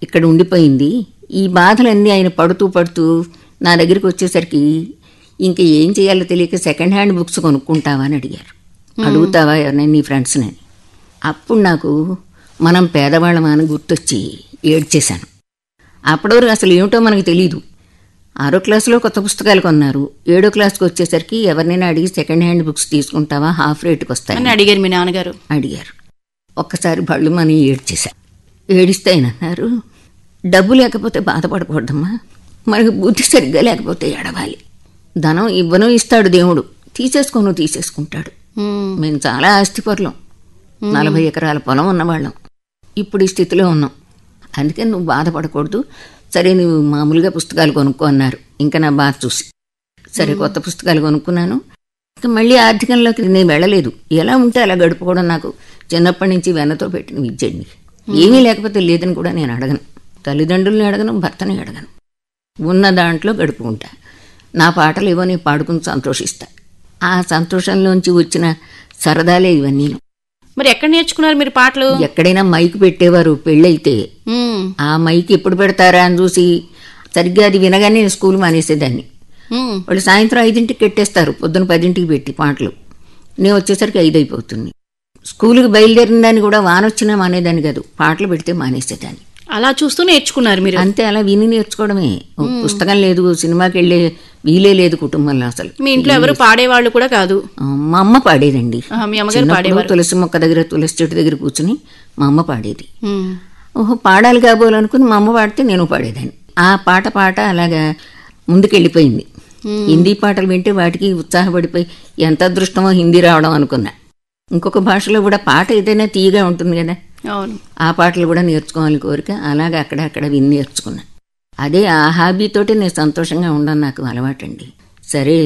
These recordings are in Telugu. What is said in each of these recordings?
ఇక్కడ ఉండిపోయింది ఈ బాధలన్నీ ఆయన పడుతూ పడుతూ నా దగ్గరికి వచ్చేసరికి ఇంక ఏం చేయాలో తెలియక సెకండ్ హ్యాండ్ బుక్స్ కొనుక్కుంటావా అని అడిగారు అడుగుతావా ఎవరైనా నీ ఫ్రెండ్స్ని అని అప్పుడు నాకు మనం పేదవాళ్ళమా అని గుర్తొచ్చి ఏడ్చేశాను అప్పటివరకు అసలు ఏమిటో మనకు తెలియదు ఆరో క్లాసులో కొత్త పుస్తకాలు కొన్నారు ఏడో క్లాస్కి వచ్చేసరికి ఎవరినైనా అడిగి సెకండ్ హ్యాండ్ బుక్స్ తీసుకుంటావా హాఫ్ రేట్కి వస్తాయి అని అడిగారు మీ నాన్నగారు అడిగారు ఒక్కసారి బళ్ళు మని ఏడ్చేశా ఏడిస్తే ఆయన అన్నారు డబ్బు లేకపోతే బాధపడకూడదమ్మా మనకు బుద్ధి సరిగ్గా లేకపోతే ఎడవాలి ధనం ఇవ్వను ఇస్తాడు దేవుడు తీసేసుకోను తీసేసుకుంటాడు ఉమ్, మేము చాలా ఆస్తిపరులం నలభై ఎకరాల పొలం ఉన్నవాళ్ళం ఇప్పుడు ఈ స్థితిలో ఉన్నాం అందుకని నువ్వు బాధపడకూడదు సరే నువ్వు మామూలుగా పుస్తకాలు కొనుక్కో అన్నారు ఇంకా నా బాధ చూసి సరే కొత్త పుస్తకాలు కొనుక్కున్నాను ఇంకా మళ్ళీ ఆర్థికంలోకి నేను వెళ్ళలేదు ఎలా ఉంటే అలా గడుపుకోవడం నాకు చిన్నప్పటి నుంచి వెన్నతో పెట్టిన విద్యండి ఏమీ లేకపోతే లేదని కూడా నేను అడగను తల్లిదండ్రుల్ని అడగను భర్తని అడగను ఉన్న దాంట్లో గడుపుకుంటా నా పాటలు ఏవో నేను పాడుకుని సంతోషిస్తా ఆ సంతోషంలోంచి వచ్చిన సరదాలే ఇవన్నీ మరి ఎక్కడ నేర్చుకున్నారు మీరు పాటలు ఎక్కడైనా మైక్ పెట్టేవారు పెళ్ళైతే ఉమ్, ఆ మైక్ ఎప్పుడు పెడతారా అని చూసి సరిగ్గా అది వినగానే నేను స్కూల్ మానేసేదాన్ని ఉమ్, వాళ్ళు సాయంత్రం ఐదింటికి పెట్టేస్తారు పొద్దున పదింటికి పెట్టి పాటలు నేను వచ్చేసరికి ఐదు అయిపోతుంది స్కూల్కి బయలుదేరిన దాన్ని కూడా వానొచ్చినా మానేదాన్ని కాదు పాటలు పెడితే మానేసేదాన్ని అలా చూస్తూ నేర్చుకున్నారు మీరు అంతే అలా విని నేర్చుకోవడమే ఓ పుస్తకం లేదు సినిమాకి వెళ్ళే వీలే లేదు కుటుంబంలో అసలు మీ ఇంట్లో ఎవరు పాడేవాళ్ళు కూడా కాదు ఆ, మా అమ్మ పాడేదండి ఆ, మీ అమ్మగారు చిన్నప్పుడు పాడేవారు తులసి మొక్క దగ్గర తులసి చెట్టు దగ్గర కూర్చుని మా అమ్మ పాడేది ఉమ్, ఓహో పాడాలి కాబోలనుకుని మా అమ్మ పాడితే నేను పాడేదాన్ని ఆ పాట పాట అలాగా ముందుకెళ్ళిపోయింది హిందీ పాటలు వింటే వాటికి ఉత్సాహపడిపోయి ఎంత అదృష్టమో హిందీ రావడం అనుకున్నా ఇంకొక భాషలో కూడా పాట ఏదైనా తీయగా ఉంటుంది కదా అవును ఆ పాటలు కూడా నేర్చుకోవాలని కోరిక అలాగే అక్కడ అక్కడ విని నేర్చుకున్నా అదే ఆ హాబీతోటి నేను సంతోషంగా ఉండడం నాకు అలవాటండి సరే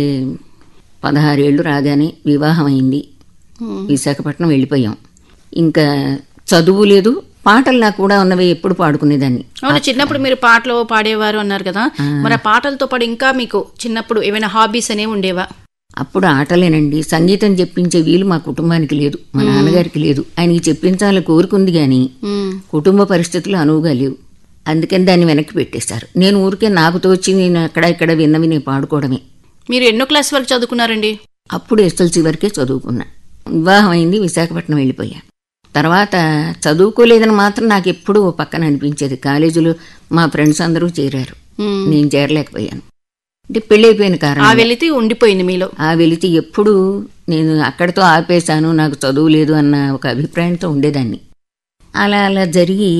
పదహారేళ్ళు రాగానే వివాహం అయింది ఉమ్, విశాఖపట్నం వెళ్ళిపోయాం ఇంకా చదువు లేదు పాటలు నాకు కూడా ఉన్నవి ఎప్పుడు పాడుకునేదాన్ని అవును చిన్నప్పుడు మీరు పాటలు పాడేవారు అన్నారు కదా మరి ఆ పాటలతో పాటు ఇంకా మీకు చిన్నప్పుడు ఏమైనా హాబీస్ అనేవి ఉండేవా అప్పుడు ఆటలేనండి సంగీతం చెప్పించే వీలు మా కుటుంబానికి లేదు మా నాన్నగారికి లేదు ఆయనకి చెప్పించాలని కోరుకుంది కానీ ఉమ్, కుటుంబ పరిస్థితులు అనువుగా లేవు అందుకని దాన్ని వెనక్కి పెట్టేశారు నేను ఊరికే నాకు తోచి నేను అక్కడ ఇక్కడ విన్నవి నేను పాడుకోవడమే మీరు ఎన్నో క్లాస్ వరకు చదువుకున్నారండి అప్పుడు ఎస్ఎల్సి వరకే చదువుకున్నా వివాహం అయింది విశాఖపట్నం వెళ్ళిపోయా తర్వాత చదువుకోలేదని మాత్రం నాకు ఎప్పుడూ ఓ పక్కన అనిపించేది కాలేజీలో మా ఫ్రెండ్స్ అందరూ చేరారు ఉమ్, నేను చేరలేకపోయాను అంటే పెళ్ళైపోయిన ఆ కారణం వెళితే ఉండిపోయింది మీలో ఆ వెళితే ఎప్పుడు నేను అక్కడితో ఆపేశాను నాకు చదువు లేదు అన్న ఒక అభిప్రాయంతో ఉండేదాన్ని అలా అలా జరిగి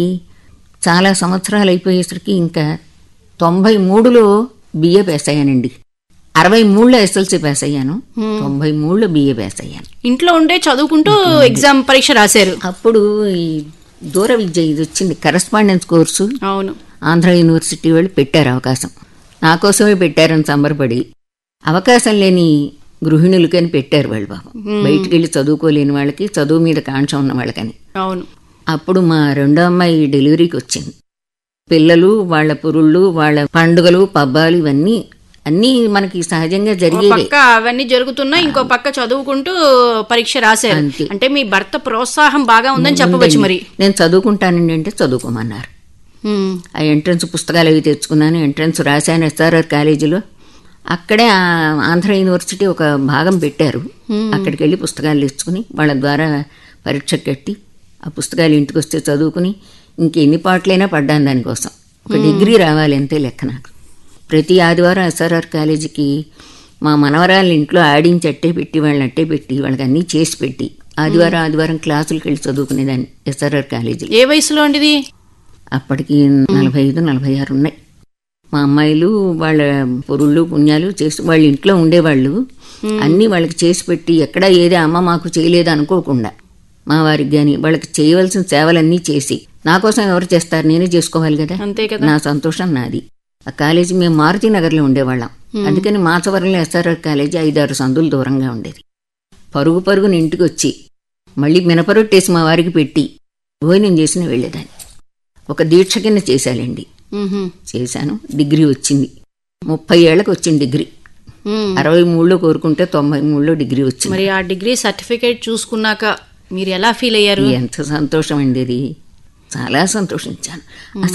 చాలా సంవత్సరాలు అయిపోయేసరికి ఇంకా తొంభై మూడులో బిఏ పాస్ అయ్యానండి అరవై మూడులో ఎస్ఎల్సి పాస్ అయ్యాను తొంభై మూడులో బిఏ పాస్ అయ్యాను ఇంట్లో ఉండే చదువుకుంటూ ఎగ్జామ్ పరీక్ష రాశారు అప్పుడు ఈ దూర విద్య ఇది వచ్చింది కరస్పాండెన్స్ కోర్సు అవును ఆంధ్ర యూనివర్సిటీ వాళ్ళు పెట్టారు అవకాశం నా కోసమే పెట్టారని సంబరపడి అవకాశం లేని గృహిణులకని పెట్టారు వాళ్ళు బాబు బయటికి వెళ్ళి చదువుకోలేని వాళ్ళకి చదువు మీద కాంక్ష ఉన్న వాళ్ళకని అవును అప్పుడు మా రెండో అమ్మాయి డెలివరీకి వచ్చింది పిల్లలు వాళ్ళ పురుళ్ళు వాళ్ళ పండుగలు పబ్బాలు ఇవన్నీ అన్నీ మనకి సహజంగా ఓ జరిగేవే పక్క అవన్నీ జరుగుతున్నా ఇంకో పక్క చదువుకుంటూ పరీక్ష రాశారు అంతే. అంటే మీ భర్త ప్రోత్సాహం బాగా ఉందని చెప్పవచ్చు మరి నేను చదువుకుంటానండి అంటే చదువుకోమన్నారు ఉమ్, ఆ ఎంట్రన్స్ పుస్తకాలు అవి తెచ్చుకున్నాను ఎంట్రన్స్ రాశాను ఎస్ఆర్ఆర్ కాలేజీలో అక్కడే ఆ ఆంధ్ర యూనివర్సిటీ ఒక భాగం పెట్టారు అక్కడికి వెళ్ళి పుస్తకాలు తెచ్చుకుని వాళ్ళ ద్వారా పరీక్ష కట్టి ఆ పుస్తకాలు ఇంటికి వస్తే చదువుకుని ఇంకెన్ని పాటలైనా పడ్డాను దానికోసం ఒక డిగ్రీ రావాలి అంతే లెక్క నాకు ప్రతి ఆదివారం ఎస్ఆర్ఆర్ కాలేజీకి మా మనవరాళ్ళ ఇంట్లో ఆడించి అట్టే పెట్టి వాళ్ళని అట్టే పెట్టి వాళ్ళకి అన్నీ చేసి పెట్టి ఆదివారం ఆదివారం క్లాసులకు వెళ్ళి చదువుకునేదాన్ని ఎస్ఆర్ఆర్ కాలేజీలో ఏ వయసులో అండి ఇది అప్పటికి నలభై ఐదు నలభై ఆరు ఉన్నాయి మా అమ్మాయిలు వాళ్ళ పొరుళ్ళు పుణ్యాలు చేసి వాళ్ళ ఇంట్లో ఉండేవాళ్ళు అన్నీ వాళ్ళకి చేసి పెట్టి ఎక్కడ ఏది అమ్మ మాకు చేయలేదు అనుకోకుండా మా వారికి కానీ వాళ్ళకి చేయవలసిన సేవలన్నీ చేసి నా కోసం ఎవరు చేస్తారు నేనే చేసుకోవాలి కదా అంతే కదా నా సంతోషం నాది ఆ కాలేజీ మేము మారుతి నగర్లో ఉండేవాళ్ళం అందుకని మాచవరంలో ఎస్ఆర్ఆర్ కాలేజీ ఐదారు సందులు దూరంగా ఉండేది పరుగు పరుగుని ఇంటికి వచ్చి మళ్ళీ మినపరొట్టేసి మా వారికి పెట్టి భోజనం చేసిన వెళ్ళేదాన్ని ఒక దీక్ష కింద చేశానండి ఉహుం, చేశాను డిగ్రీ వచ్చింది ముప్పై ఏళ్ళకి వచ్చింది డిగ్రీ ఉమ్. అరవై మూడులో కోరుకుంటే తొంభై మూడులో డిగ్రీ వచ్చింది మరి ఆ డిగ్రీ సర్టిఫికేట్ చూసుకున్నాక మీరు ఎలా ఫీల్ అయ్యారు ఎంత సంతోషం అండి ఇది చాలా సంతోషించాను అసలు